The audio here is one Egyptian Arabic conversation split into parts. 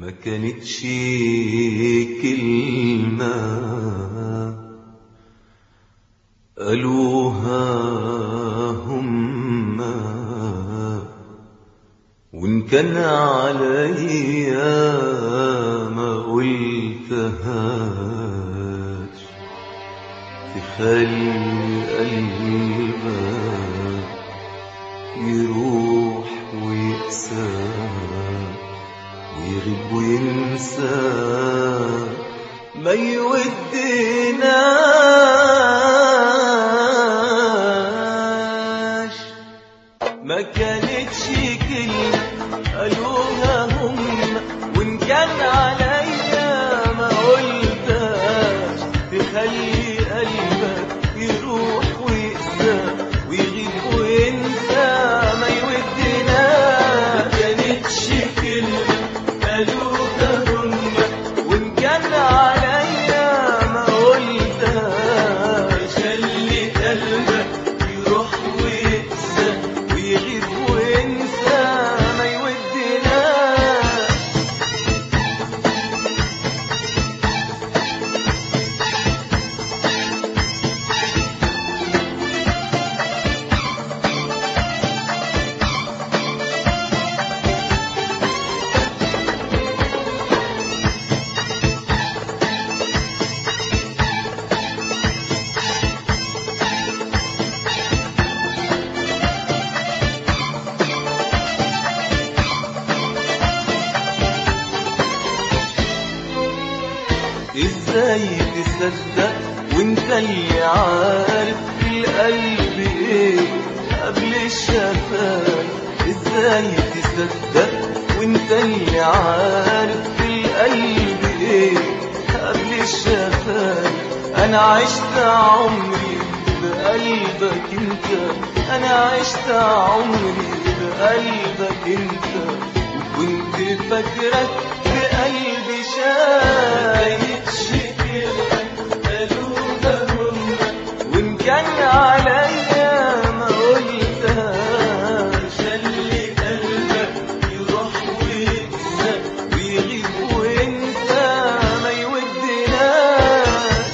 ما كانتش كلمة قالوها هم وإن كان عليا ما قلتهاش تخلي قلبك يروح ويقسى ويغيب وينسى ما يودناش ما كانتش كلمة قالوها هم وإن كان عليا ما قلتهاش تخلي قلبك يروح ويقسى ويغيب وينسى ما يودناش ما كانتش كلمة قالوها هم وإن كان عليا ما قلتهاش خلي قلبك يروح ويقسى ويغيب وينسى ما يودناش ازاي تصدق وانت اللي عارف في القلب ايه قبل الشفايف ازاي تصدق وانت اللي عارف في القلب ايه قبل الشفايف انا عشت عمري بقلبك انت انا عشت عمري بقلبك انت وكنت فاكرك بقلبي شايفش وإن كان عليا ما قلتهاش خلي قلبك يروح ويقسى ويغيب وينسى ما يودناش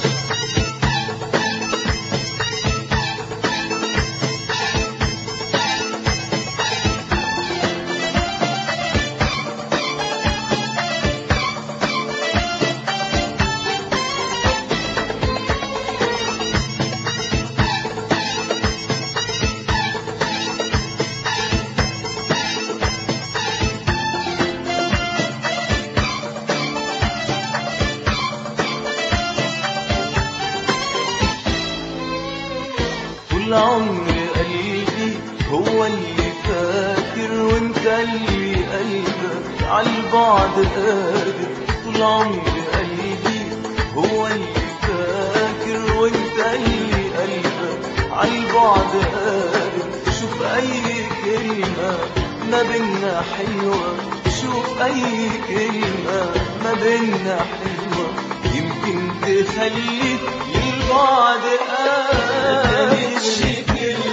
طول عمر قلبي هو اللي فاكر وانت اللي قلبك عالبعد قادر طول عمر قلبي هو اللي فاكر وانت اللي قلبك عالبعد قادر شوف اي كلمة ما بينا حلوة شوف اي كلمة ما بينا حلوة يمكن تخليك للبعد قادر